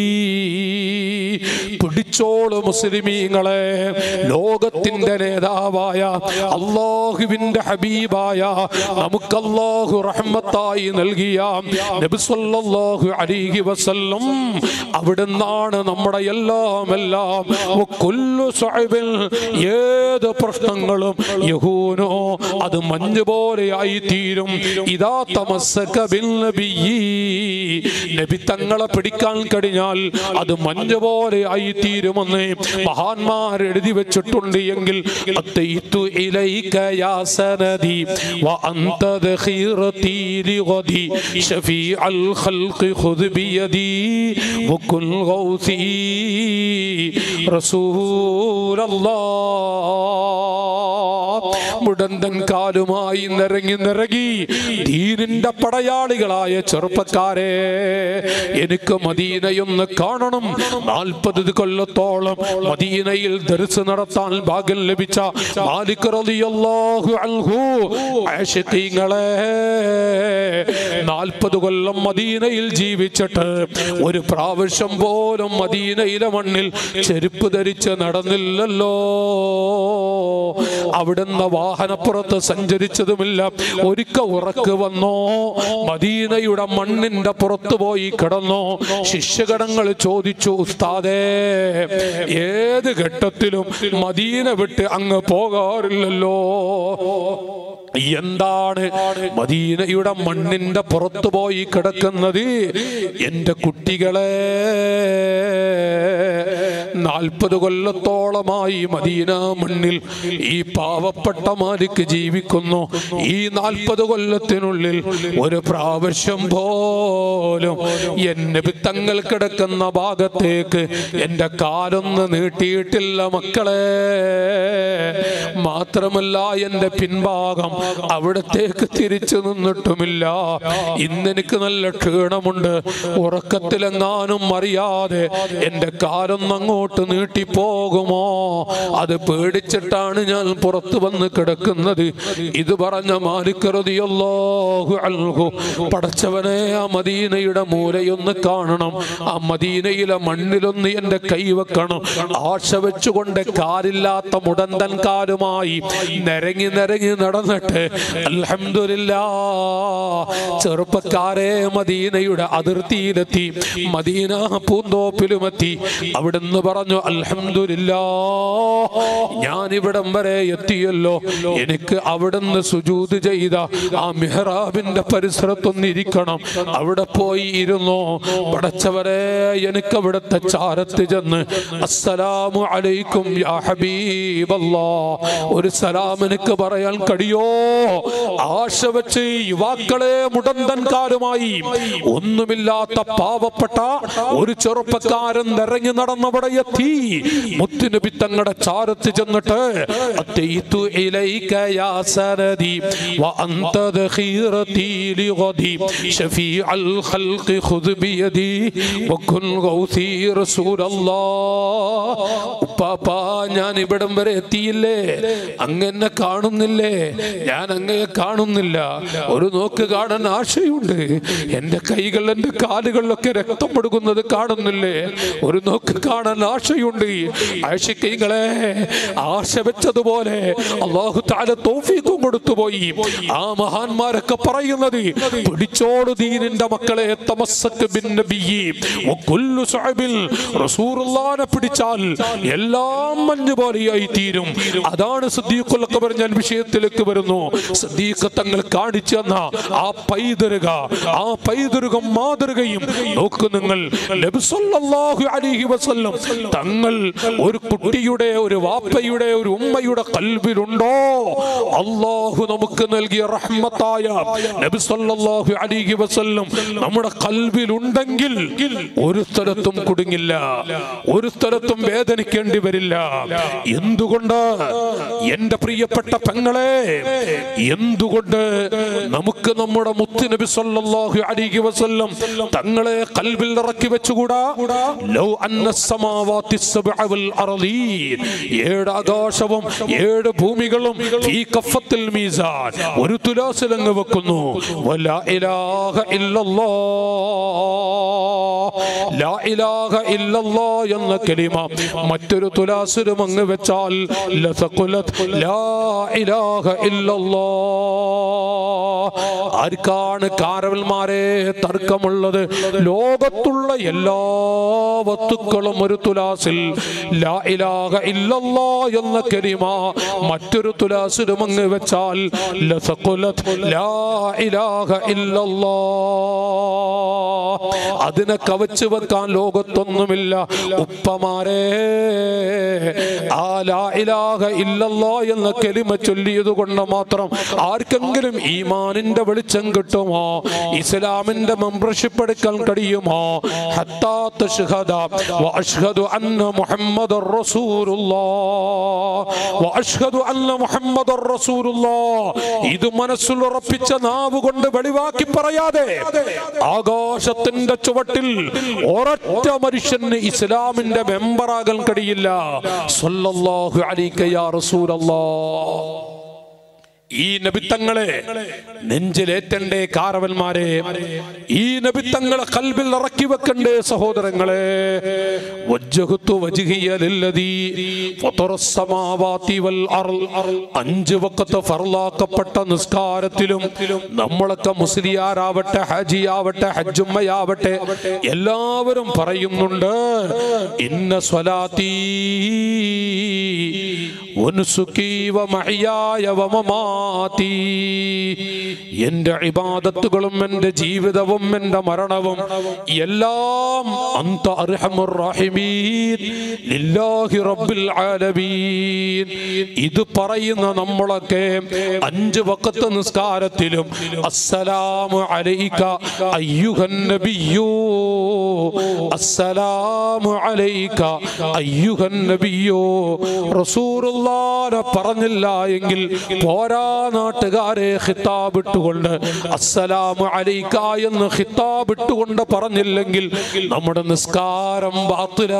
പിടിച്ചോള് മുസ്ലിമീങ്ങളെ ലോകത്തിന്റെ നേതാവായ അള്ളാഹുവിന്റെ ഹബീബായ നമുക്ക് അള്ളാഹു റഹ്മത്തായി നൽകിയ നബി സല്ലല്ലാഹു അലൈഹി വസല്ലം അവിടുന്നാണ് നമ്മുടെ എല്ലാം എല്ലാം വകുല്ലു സുഅബിൽ ഏത് പ്രശ്നങ്ങളും യഹൂനോ അത് മഞ്ഞ് പോലെയായി തീരും ഇതാ തമസ്സക ബിൽ നബിയി നബി തങ്ങളെ പിടിക്കാൻ കഴിഞ്ഞാൽ അത് മഞ്ഞ് പോലെ ആയി തീരുമെന്ന് മഹാന്മാർ എഴുതി വെച്ചിട്ടുണ്ട് എങ്കിൽ അത്തൈത്തു ഇലൈക യാ സനദി വഅന്ത ذخيرتي لغدي شفيع الخلق خذ بيدي وكن غوثي رسول الله മുടന്തൻ കാലുമായി നിറങ്ങി നിറങ്ങി ദീനിന്റെ പടയാളികളായ ചെറുപ്പക്കാരെ എനിക്ക് മദീനയൊന്ന് കാണണം നാൽപ്പത് കൊല്ലത്തോളം മദീനയിൽ ദർസ് നടത്താൻ ഭാഗ്യം ലഭിച്ച മാലിക് റളിയല്ലാഹു അൻഹു ആശിഖീങ്ങളെ നാൽപ്പത് കൊല്ലം മദീനയിൽ ജീവിച്ചിട്ട് ഒരു പ്രാവശ്യം പോലും മദീനയിലെ മണ്ണിൽ ചെരുപ്പ് ധരിച്ച് നടന്നില്ലല്ലോ അവിടുന്ന് വാഹനപ്പുറത്ത് സഞ്ചരിച്ചതുമില്ല ഒരിക്ക ഉറക്ക് വന്നോ മദീനയുടെ മണ്ണിന്റെ പുറത്തു പോയി കിടന്നോ ശിഷ്യഗണങ്ങൾ ചോദിച്ചു ഉസ്താദേ ഏത് ഘട്ടത്തിലും മദീന വിട്ട് അങ്ങ് പോകാറില്ലല്ലോ എന്താണ് മദീനയുടെ മണ്ണിന്റെ പുറത്തു പോയി കിടക്കുന്നത് എന്റെ കുട്ടികളെ നാൽപ്പത് കൊല്ലത്തോളമായി മദീന മണ്ണിൽ ഈ പാവപ്പെട്ട മാലിക്ക് ജീവിക്കുന്നു ഈ നാൽപ്പത് കൊല്ലത്തിനുള്ളിൽ ഒരു പ്രാവശ്യം പോലും എന്നെ തങ്ങൾ കിടക്കുന്ന ഭാഗത്തേക്ക് എന്റെ കാലൊന്ന് നീട്ടിയിട്ടില്ല മക്കളെ മാത്രമല്ല എന്റെ പിൻഭാഗം അവിടത്തേക്ക് തിരിച്ചു നിന്നിട്ടുമില്ല ഇന്നെനിക്ക് നല്ല ക്ഷീണമുണ്ട് ഉറക്കത്തിലെങ്ങാനും അറിയാതെ എന്റെ കാലൊന്ന് അങ്ങോട്ട് നീട്ടിപ്പോകുമോ അത് പേടിച്ചിട്ടാണ് ഞാൻ പുറത്തു വന്ന് കിടക്കുന്നത് ഇത് പറഞ്ഞ മാലിക്കറുതിയല്ലാഹു അൽഹു പടച്ചവനെ ആ മദീനയുടെ മൂലയൊന്ന് കാണണം ആ മദീനയിലെ മണ്ണിലൊന്ന് എന്റെ കൈവെക്കണം ആശ വെച്ചുകൊണ്ട് കാലില്ലാത്ത മുടന്തൻ കാലുമായി നിരങ്ങി നിരങ്ങി നടന്നിട്ട് അൽഹംദുലില്ലാ ചെറുപ്പക്കാരെ മദീനയുടെ അതിർത്തിയിലെത്തി മദീന പൂന്തോപ്പിലുമെത്തി അവിടുന്ന് പറഞ്ഞു അൽഹംദുലില്ലാ ഞാൻ ഇവിടം വരെ എത്തിയല്ലോ എനിക്ക് അവിടുന്ന് സുജൂത് ചെയ്ത ആ മിഹ്റാബിന്റെ പരിസരത്തൊന്നിരിക്കണം അവിടെ പോയി ഇരുന്നു പടച്ചവരെ എനിക്ക് അവിടുത്തെ ചാരത്ത് ചെന്ന് അസ്സലാമു അലൈക്കും യാ ഹബീബല്ലാ ഒരു സലാം എനിക്ക് പറയാൻ കഴിയോ ആശ വെച്ച് യുവാക്കളെ മുടന്തൻകാരുമായി ഒന്നുമില്ലാത്ത പാവപ്പെട്ട ഒരു ചെറുപ്പക്കാരൻ നിറങ്ങി നടന്നവിടെ എത്തി മുത്തുനബി തങ്ങളുടെ ചാരത്ത് ചെന്നിട്ട് അത്തൈത്തു ഇലൈക യാ സനദി വഅന്ത ذخيرتي لغدي شفيع الخلق خذ بيدي وكن غوثي رسول الله ഉപ്പാപ്പാ ഞാൻ ഇവിടം വരെ എത്തിയില്ലേ അങ്ങനെ കാണുന്നില്ലേ ഞാൻ അങ്ങയെ കാണുന്നില്ല ഒരു നോക്ക് കാണാൻ ആശയുണ്ട് എന്റെ കൈകൾ എന്റെ കാലുകളിലൊക്കെ രക്തം ഒടുക്കുന്നത് കാണുന്നില്ലേ ഒരു നോക്ക് കാണാൻ ആശയുണ്ട് ആശയ്ക്കൈകളെ ആശ വെച്ചതുപോലെ അള്ളാഹു താല തോഫീക്കും കൊടുത്തുപോയി ആ മഹാന്മാരൊക്കെ പറയുന്നത് പിടിച്ചോട് ദീനിന്റെ മക്കളെ തമസ്സക്ക് ബിൻ നബിയ്യി വകുല്ലു സഅബിൽ റസൂലുള്ളാഹിനെ പിടിച്ചാൽ എല്ലാം മഞ്ഞ് പോലെയായി തീരും അതാണ് സിദ്ദീഖുൽ അക്ബർ ഞാൻ വിഷയത്തിലേക്ക് വരുന്നു സിദ്ദീഖ് തങ്ങൾ കാണിച്ചു തന്ന ആ പൈതൃക ആ പൈതൃകം മാതൃകയും നോക്കു നിങ്ങൾ നബി സല്ലല്ലാഹു അലൈഹി വസല്ലം തങ്ങൾ ഒരു കുട്ടിയുടെ ഒരു വാപ്പയുടെ ഒരു ഉമ്മയുടെ കൽവിലുണ്ടോ അള്ളാഹു നമുക്ക് നൽകിയ റഹ്മത്തായ നബി സല്ലല്ലാഹു അലൈഹി വസല്ലം നമ്മുടെ കൽവിലുണ്ടെങ്കിൽ ഒരു സ്ഥലത്തും കുടുങ്ങില്ല ഒരു സ്ഥലത്തും വേദനിക്കേണ്ടി വരില്ല എന്തുകൊണ്ട് എന്റെ പ്രിയപ്പെട്ട പെങ്ങളെ എന്തുകൊണ്ട് നമുക്ക് നമ്മുടെ മുത്തുനബി സല്ലല്ലാഹു അലൈഹി വസല്ലം തങ്ങളെ കൽവിൽ ഇറക്കി വെച്ചുകൂടാ ലൗ അന്ന സമാവാതി സബ്അ വൽ അർളീൻ ഏഴ് ആകാശവും ഏഴ് ഭൂമികളും ഈ കഫത്തിൽ മീസാൻ ഒരു തുലാസിലങ്ങ് വെക്കുന്നു വലാ ഇലാഹ ഇല്ലല്ലാഹ് ലാ ഇലാഹ ഇല്ലല്ലാ എന്ന കലിമ മറ്റൊരു തുലാസിലും അങ്ങ് വെച്ചാൽ ലതഖുലത് ലാ ഇലാഹ ഇല്ലല്ലാ ആർക്കാണ് കാരവന്മാരെ തർക്കമുള്ളത് ലോകത്തുള്ള എല്ലാ വസ്തുക്കളും ഒരു തുലാസിൽ ലാ ഇലാഹ ഇല്ലല്ലാ എന്ന കലിമ മറ്റൊരു തുലാസിലും അങ്ങ് വെച്ചാൽ ലതഖുലത് ലാ ഇലാഹ ഇല്ലല്ലാ അതിനെ കവച്ചു വെക്കാൻ ലോകത്തൊന്നുമില്ല ഉപ്പമാരെ ആ ലാ ഇലാഹ ഇല്ലല്ലാ എന്ന കലിമ ചൊല്ലിയത് കൊണ്ട് മാത്രം ആർക്കെങ്കിലും ഈമാനിന്റെ വെളിച്ചം കിട്ടുമോ ഇസ്ലാമിന്റെ മെമ്പർഷിപ്പ് എടുക്കാൻ കഴിയുമോ ഹത്താ തശ്ഹദ വഅശ്ഹദു അന്ന മുഹമ്മദർ റസൂലുള്ളാഹ് വഅശ്ഹദു അന്ന മുഹമ്മദർ റസൂലുള്ളാഹ് ഇത് മനസ്സിൽ ഉറപ്പിച്ച നാവ് കൊണ്ട് വെളിവാക്കി പറയാതെ ആകാശത്തിന്റെ ചുവട്ടിൽ ഒരൊറ്റ മനുഷ്യന് ഇസ്ലാമിന്റെ മെമ്പറാകാൻ കഴിയില്ല സല്ലല്ലാഹു അലൈക യാ റസൂലല്ലാഹ് ഈ നബിത്തങ്ങളെ നെഞ്ചിലേറ്റണ്ടേ കാരവന്മാരെ ഈ നബിത്തങ്ങളെ കൽബിൽ ഇറക്കി വെക്കണ്ടേ സഹോദരങ്ങളെ വജ്ജഹത്തു വജ്ഹിയ ലില്ലദീ ഫതറസ് സമാവാതി വൽ അർൾ അഞ്ച് വക്കത്ത് ഫർലാക്കപ്പെട്ട നിസ്കാരത്തിലും നമ്മളൊക്കെ മുസ്ലിയാരാവട്ടെ ഹജിയാവട്ടെ ഹജ്ജുമ്മയാവട്ടെ എല്ലാവരും പറയുന്നുണ്ട് ഇന്ന സ്വലാത്തീ വനുസുകി വമഹ്യായ വമമാതി എന്റെ ഇബാദത്തുകളും എന്റെ ജീവിതവും എന്റെ മരണവും എല്ലാം അന്ത അർഹമുർ റഹീമീൻ ലില്ലാഹി റബ്ബിൽ ആലമീൻ ഇത് പറയുന്ന നമ്മളൊക്കെ അഞ്ച് വക്കത്ത് നിസ്കാരത്തിലും അസ്സലാമു അലൈക അയ്യുഹൻ നബിയ്യൂ അസ്സലാമു അലൈക അയ്യുഹൻ നബിയ്യോ റസൂലുള്ളാനെ പറഞ്ഞില്ല എങ്കിൽ പോരാ നാട്ടുകാരെ ഖിതാബിട്ടുകൊണ്ട് അസ്സലാമു അലൈക എന്ന് ഖിതാബിട്ടുകൊണ്ട് പറഞ്ഞില്ലെങ്കിൽ നമ്മുടെ നിസ്കാരം ബാത്തിലാണ്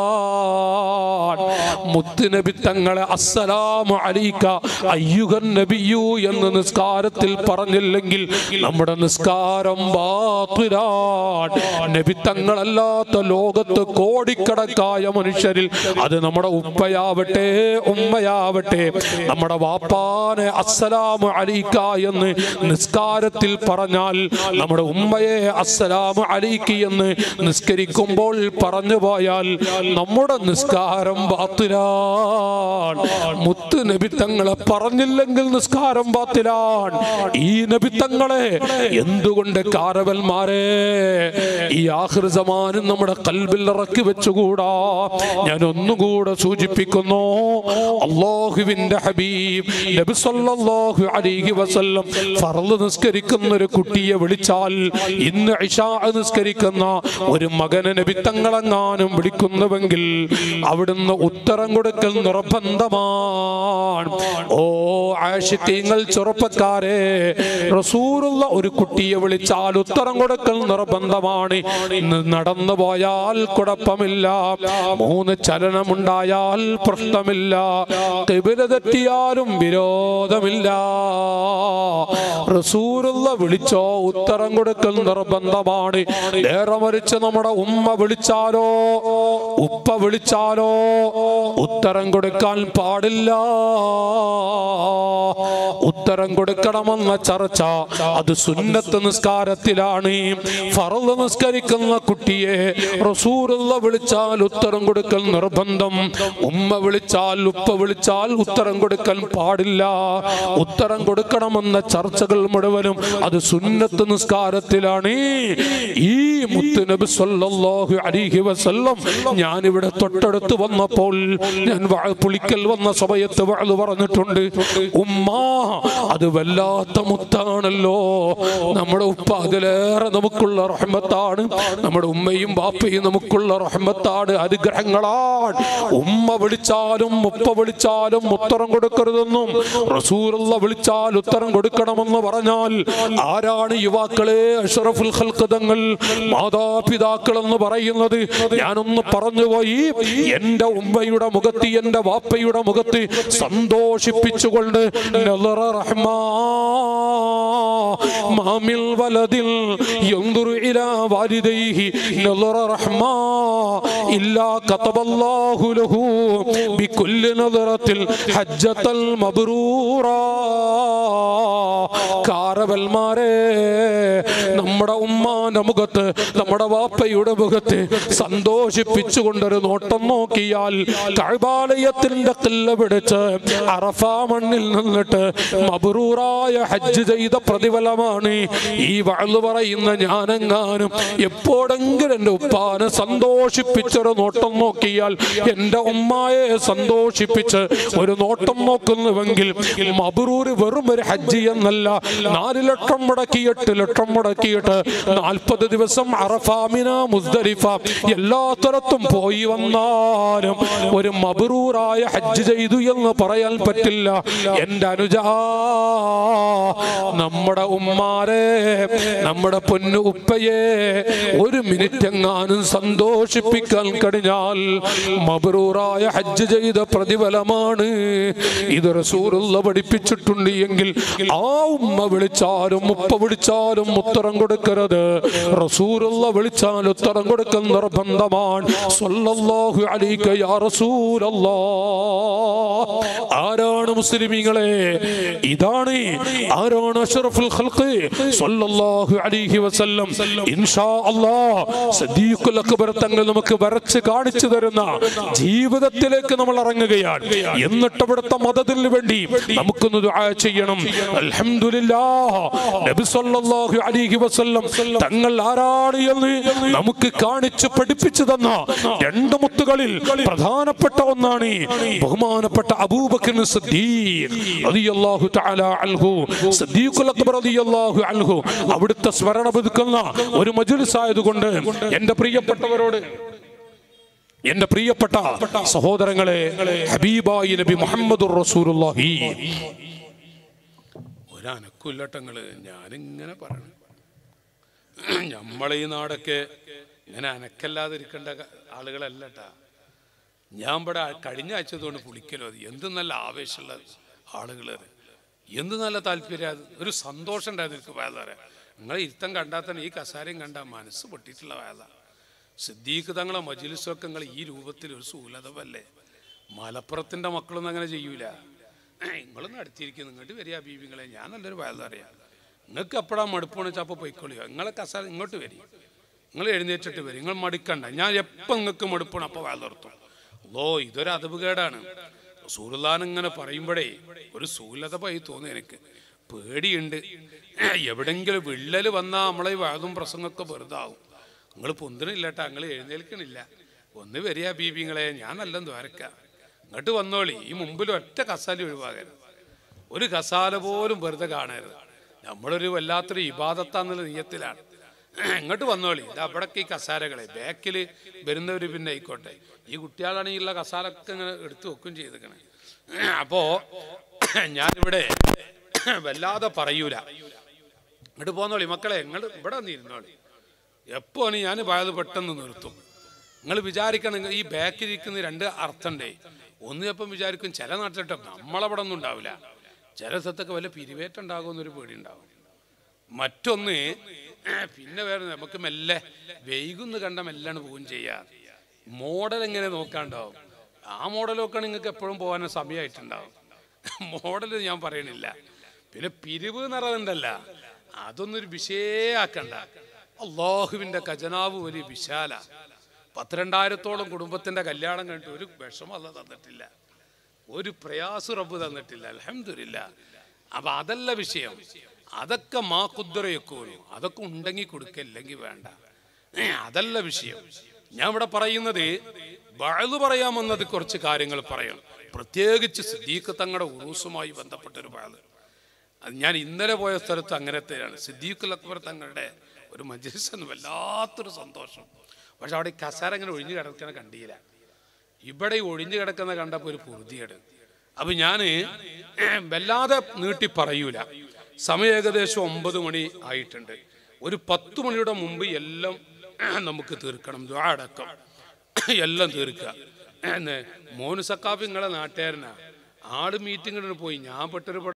മുത്തുനബി തങ്ങളെ അസ്സലാമു അലൈക അയ്യുഹൻ നബിയു എന്ന് നിസ്കാരത്തിൽ പറഞ്ഞില്ലെങ്കിൽ നമ്മുടെ നിസ്കാരം ബാത്തിലാണ് നബി തങ്ങളല്ലാത്ത ലോകത്ത് കോടിക്കണക്കായ മനുഷ്യരിൽ അത് നമ്മുടെ ഉപ്പയാവട്ടെ ഉമ്മയാവട്ടെ നമ്മുടെ വാപ്പാനെ അസ്സലാമു അലൈക്ക എന്ന് നിസ്കാരത്തിൽ പറഞ്ഞാൽ നമ്മുടെ ഉമ്മയെ അസ്സലാമു അലൈക്കി എന്ന് നിസ്കരിക്കുമ്പോൾ പറഞ്ഞു പോയാൽ നമ്മുടെ നിസ്കാരം ബാത്തിലാണ് മുത്ത് നബിത്തങ്ങളെ പറഞ്ഞില്ലെങ്കിൽ നിസ്കാരം ബാത്തിലാണ് ഈ നബിത്തങ്ങളെ എന്തുകൊണ്ട് കാരവന്മാരെ ഈ ആഹൃസമാനും നമ്മുടെ കൽബിൽ ഇറക്കി വെച്ചുകൂടാ ഞാൻ ഒന്നുകൂടെ സൂചിപ്പിക്കുന്നു അള്ളാഹുവിന്റെ ഹബീബ് നബി സല്ലല്ലാഹു അലൈഹി വസല്ലം ഫർള് നിസ്കരിക്കുന്ന ഒരു കുട്ടിയെ വിളിച്ചാൽ ഇന്ന് ഇഷാ നിസ്കരിക്കുന്ന ഒരു മകനെ നബി തങ്ങളെങ്ങാനും വിളിക്കുന്നുവെങ്കിൽ അവിടുന്ന് ഉത്തരം കൊടുക്കൽ നിർബന്ധമാണ് ഓ ആഷിക്കീങ്ങൾ ചെറുപ്പക്കാരെ റസൂറുള്ള ഒരു കുട്ടിയെ വിളിച്ചാൽ ഉത്തരം കൊടുക്കൽ നിർബന്ധമാണ് ഇന്ന് നടന്നു പോയാൽ കുഴപ്പമില്ല മൂന്ന് ചലനമുണ്ടായാൽ പ്രശ്നമില്ല കിബില തെറ്റിയാലും വിരോധമില്ല റസൂറുള്ള വിളിച്ചോ ഉത്തരം കൊടുക്കൽ നിർബന്ധമാണ് നേരെ മറിച്ച് നമ്മുടെ ഉമ്മ വിളിച്ചാലോ ഉപ്പ വിളിച്ചാലോ ഉത്തരം കൊടുക്കാൻ പാടില്ല ഉത്തരം കൊടുക്കണമെന്ന ചർച്ച അത് സുന്നത്ത് നിസ്കാരത്തിലാണ് ഫറള് നിസ്കരിക്കുന്ന കുട്ടിയെ റസൂറുള്ള വിളിച്ചാൽ ഉത്തരം കൊടുക്കൽ നിർബന്ധം ഉമ്മ വിളിച്ചാൽ ഉപ്പ വിളിച്ചാൽ ഉത്തരം കൊടുക്കാൻ പാടില്ല ഉത്തരം കൊടുക്കണമെന്ന ചർച്ചകൾ മുഴുവനും അത് സുന്നത്ത് നിസ്കാരത്തിലാണ് ഈ മുത്ത് നബി സല്ലല്ലാഹു അലൈഹി വസല്ലം ഞാൻ ഇവിടെ തൊട്ടടുത്ത് വന്നപ്പോൾ ഞാൻ വാ- പുളിക്കൽ വന്ന സമയത്ത് വാഴ് പറഞ്ഞിട്ടുണ്ട് ഉമ്മ അത് വല്ലാത്ത മുത്താണല്ലോ നമ്മുടെ ഉപ്പ അതിലേറെ നമുക്കുള്ള റഹ്മത്താണ് നമ്മുടെ ഉമ്മയും ബാപ്പയും നമുക്കുള്ള റഹ്മത്താണ് അനുഗ്രഹങ്ങളാണ് ഉമ്മ വിളിച്ചാലും ഉപ്പ വിളിച്ചാലും ഉത്തരം കൊടുക്കരുതെന്നും റസൂലുള്ള വിളിച്ചാൽ ഉത്തരം കൊടുക്കണമെന്ന് പറഞ്ഞാൽ ആരാണ് യുവാക്കളെ അഷറഫുൽ ഖൽഖതങ്ങൾ മാതാപിതാക്കൾ എന്ന് പറയുന്നത് ഞാനൊന്ന് പറഞ്ഞുപോയി എന്റെ ഉമ്മയുടെ മുഖത്ത് എന്റെ വാപ്പയുടെ മുഖത്ത് സന്തോഷിപ്പിച്ചുകൊണ്ട് നളറ റഹ്മാ മാമിൽ വലതിൽ യൻദുറു ഇലാ വാലിദൈഹി നളറ റഹ്മാ ഇല്ലാ കതബല്ലാഹു ലഹു ബികുല്ലി നളറത്തിൽ ഹജ്ജത്തൽ മബ്റൂറാ കാരവൽമാരെ നമ്മുടെ ഉമ്മാന്റെ മുഖത്ത് നമ്മുടെ വാപ്പയുടെ മുഖത്ത് സന്തോഷിപ്പിച്ചുകൊണ്ടൊരു നോട്ടം നോക്കിയാൽ കഴബാലയത്തിന്റെ കില്ല പിടിച്ച് അറഫ മണ്ണിൽ നിന്നിട്ട് മബറൂറായ ഹജ്ജ് ചെയ്ത പ്രതിഫലമാണ് ഈ വാഴ് പറയുന്ന ഞാനെങ്ങാനും എപ്പോഴെങ്കിലും എൻ്റെ ഉപ്പാനെ സന്തോഷിപ്പിച്ചൊരു നോട്ടം നോക്കിയാൽ എൻ്റെ ഉമ്മായെ സന്തോഷിപ്പിച്ച് ഒരു നോട്ടം നോക്കുന്നുവെങ്കിൽ മബറൂര് വെറും ഒരു ഹജ്ജ് എന്നല്ല നാല് ലക്ഷം മുടക്കി എട്ട് ലക്ഷം മുടക്കിയിട്ട് നാൽപ്പത് ദിവസം അറഫാമിന മുസ്ദലിഫ എല്ലാ തരത്തും പോയി വന്നാലും ഒരു മബറൂറായ ഹജ്ജ് ചെയ്തു എന്ന് പറയാൻ പറ്റില്ല എൻ്റെ അനുജ നമ്മുടെ ഉമ്മാരെ നമ്മുടെ പൊന്നു ഉപ്പയെ ഒരു മിനിറ്റ് എങ്ങാനും സന്തോഷിപ്പിക്കാൻ കഴിഞ്ഞാൽ മബറൂറായ ഹജ്ജ് ചെയ്ത പ്രതിഫലമാണ് ഇത് റസൂറുള്ള പഠിപ്പിച്ചിട്ടുണ്ട് എങ്കിൽ ആ ഉമ്മ വിളിച്ചാലും ഉപ്പ വിളിച്ചാലും ഉത്തരം കൊടുക്കരുത് റസൂറുള്ള വിളിച്ചാൽ ഉത്തരം കൊടുക്കുന്ന നിർബന്ധമാണ് സ്വല്ലല്ലാഹു അലൈക യാ റസൂലല്ലാ ആരാണ് മുസ്ലിമീങ്ങളെ ഇതാണ് ആരാണ് അഷ്റഫുൽ ഖൽഖ് സ്വല്ലല്ലാഹു അലൈഹി വസല്ലം ഇൻഷാ അല്ലാഹ് സദീഖുൽ അക്ബർ തങ്ങൾ നമുക്ക് വരച്ച് കാണിച്ചു തരുന്ന ജീവിതത്തിലേക്ക് നമ്മൾ ഇറങ്ങുകയാണ് എന്നിട്ട് അവിടുത്തെ മതത്തിന് വേണ്ടി നമുക്കൊന്ന് ദുആ ചെയ്യണം അൽഹംദുലില്ലാഹ് നബി സല്ലല്ലാഹു അലൈഹി വസല്ലം തങ്ങൾ ആരാണ് എന്ന് നമുക്ക് കാണിച്ചു പഠിപ്പിച്ചു തന്ന രണ്ട് മുത്തുകളിൽ പ്രധാനപ്പെട്ട ഒന്നാണ് ബഹുമാനപ്പെട്ട അബൂബക്കർ സിദ്ദീഖ് റളിയല്ലാഹു തആല അൻഹു സിദ്ദീഖുൽ അക്ബർ റളിയല്ലാഹു അൻഹു അവിടുത്തെ സ്മരണ പുതുക്കുന്ന ഒരു മജ്ലിസ് ആയതുകൊണ്ട് എൻ്റെ പ്രിയപ്പെട്ടവരോട് എന്റെ പ്രിയപ്പെട്ട സഹോദരങ്ങളെ ഹബീബായി നബി മുഹമ്മദുർ റസൂലുള്ളാഹി ഒരനക്കില്ലട്ടങ്ങള് ഞാനിങ്ങനെ പറയണം നമ്മളെ ഈ നാടൊക്കെ ഇങ്ങനെ അനക്കല്ലാതിരിക്കേണ്ട ക- ആളുകളല്ലട്ടാ ഞാൻ ഇവിടെ കഴിഞ്ഞ ആഴ്ച കൊണ്ട് പുളിക്കലോ അത് എന്ത് നല്ല ആവേശമുള്ള ആളുകൾ എന്ത് നല്ല താല്പര്യം അത് ഒരു സന്തോഷം ഉണ്ടായിരുന്നു എനിക്ക് വേദന നിങ്ങൾ ഇരുത്തം കണ്ടാൽ തന്നെ ഈ കസാരയും കണ്ടാൽ മനസ്സ് പൊട്ടിയിട്ടുള്ള വേദ സിദ്ദീഖ് തങ്ങളെ മജിലിസൊക്കെ നിങ്ങൾ ഈ രൂപത്തിൽ ഒരു സൂലതമല്ലേ മലപ്പുറത്തിൻ്റെ മക്കളൊന്നും അങ്ങനെ ചെയ്യൂല നിങ്ങളൊന്നും അടുത്തിരിക്കുന്നു ഇങ്ങോട്ട് വരിക ബീബിങ്ങളെ ഞാൻ നല്ലൊരു വേദ അറിയാം നിങ്ങൾക്ക് എപ്പോഴാ മടുപ്പാണ് വെച്ചാൽ അപ്പോൾ പോയിക്കൊള്ളുക നിങ്ങളെ കസാര ഇങ്ങോട്ട് വരി നിങ്ങൾ എഴുന്നേറ്റിട്ട് വരും നിങ്ങൾ മടിക്കണ്ട ഞാൻ എപ്പോൾ നിങ്ങൾക്ക് മടുപ്പാണ് അപ്പോൾ വേദ നിർത്തും ഓ ഇതൊരു അതവുകേടാണ് സൂറുലാൻ ഇങ്ങനെ പറയുമ്പോഴേ ഒരു സൂലത പോയി തോന്നി എനിക്ക് പേടിയുണ്ട് എവിടെങ്കിലും വിള്ളൽ വന്നാൽ നമ്മളെ ഈ വാതും പ്രസംഗമൊക്കെ വെറുതെ ആവും നിങ്ങൾ പൊന്തിനില്ലട്ടാ നിങ്ങൾ എഴുന്നേൽക്കണില്ല ഒന്ന് വരിക ബീബിങ്ങളെ ഞാൻ നല്ല ദ്വാരക്ക ഇങ്ങോട്ട് വന്നോളി ഈ മുമ്പിൽ ഒറ്റ കസാല ഒഴിവാകരുത് ഒരു കസാല പോലും വെറുതെ കാണരുത് നമ്മളൊരു വല്ലാത്തൊരു ഇബാദത്താന്നുള്ള നീയത്തിലാണ് ഇങ്ങോട്ട് വന്നോളി ഇത് അവിടൊക്കെ ഈ കസാരകളെ ബാക്കിൽ വരുന്നവർ പിന്നെ ആയിക്കോട്ടെ ഈ കുട്ടികളാണെങ്കിൽ ഉള്ള കസാലൊക്കെ ഇങ്ങനെ എടുത്തു വെക്കും ചെയ്തേക്കണേ അപ്പോൾ ഞാനിവിടെ വല്ലാതെ പറയൂല ഇങ്ങോട്ട് പോന്നോളി മക്കളെ നിങ്ങൾ ഇവിടെ വന്നിരുന്നോളി എപ്പോഴാണ് ഞാൻ പോയത് പെട്ടെന്ന് നിർത്തും നിങ്ങൾ വിചാരിക്കണം ഈ ബാക്കിലിരിക്കുന്ന രണ്ട് അർത്ഥണ്ടേ ഒന്ന് ചിലപ്പം വിചാരിക്കും ചില നാട്ടിലിട്ടോ നമ്മളവിടെ ഒന്നും ഉണ്ടാവില്ല ചില സ്ഥലത്തൊക്കെ വല്ല പിരിവേറ്റുണ്ടാകുമെന്നൊരു പേടി ഉണ്ടാവും മറ്റൊന്ന് പിന്നെ വേറെ നമുക്ക് മെല്ലെ വൈകുന്ന് കണ്ട മെല്ലാണ് പോവുകയും ചെയ്യാം മോഡൽ എങ്ങനെ നോക്കാണ്ടാവും ആ മോഡൽ നോക്കുകയാണെങ്കിൽ നിങ്ങൾക്ക് എപ്പോഴും പോകാൻ സമയമായിട്ടുണ്ടാവും മോഡൽ ഞാൻ പറയണില്ല പിന്നെ പിരിവ് എന്ന് പറയുന്നുണ്ടല്ല അതൊന്നൊരു വിഷയാക്കണ്ട അള്ളാഹുവിൻ്റെ ഖജനാവ് വലിയ വിശാല പത്തിരണ്ടായിരത്തോളം കുടുംബത്തിന്റെ കല്യാണം കഴിഞ്ഞിട്ട് ഒരു വിഷമം അല്ല തന്നിട്ടില്ല ഒരു പ്രയാസം റബ്ബ് തന്നിട്ടില്ല അലഹമില്ല അപ്പൊ അതല്ല വിഷയം അതൊക്കെ മാ കുദ്രയൊക്കെ അതൊക്കെ ഉണ്ടെങ്കിൽ കൊടുക്കല്ലെങ്കിൽ വേണ്ട ഏ, അതല്ല വിഷയം ഞാൻ ഇവിടെ പറയുന്നത് വഴുതു പറയാമെന്നത് കുറച്ച് കാര്യങ്ങൾ പറയണം പ്രത്യേകിച്ച് സിദ്ദീഖ് തങ്ങളുടെ ഉറൂസുമായി ബന്ധപ്പെട്ടൊരു വഴുത് അത് ഞാൻ ഇന്നലെ പോയ സ്ഥലത്ത് അങ്ങനത്തെയാണ് സിദ്ദീഖുൽ അക്ബർ തങ്ങളുടെ ഒരു മജ്ലിസ് എന്ന് വല്ലാത്തൊരു സന്തോഷം പക്ഷെ അവിടെ ഈ കസാര ഇങ്ങനെ ഒഴിഞ്ഞു കിടക്കണ കണ്ടില്ല ഇവിടെ ഈ ഒഴിഞ്ഞു കിടക്കുന്ന കണ്ടപ്പോൾ ഒരു പൊറുതിയേട് അപ്പൊ ഞാൻ വല്ലാതെ നീട്ടി പറയൂല സമയം ഏകദേശം ഒമ്പത് മണി ആയിട്ടുണ്ട് ഒരു പത്ത് മണിയുടെ മുമ്പ് എല്ലാം നമുക്ക് തീർക്കണം ദ്വാ അടക്കം എല്ലാം തീർക്കുക എന്ന് മോനു സക്കാഫി നിങ്ങളെ നാട്ടുകാരനാ ആട് മീറ്റിങ്ങിന് പോയി ഞാൻ പെട്ടൊരു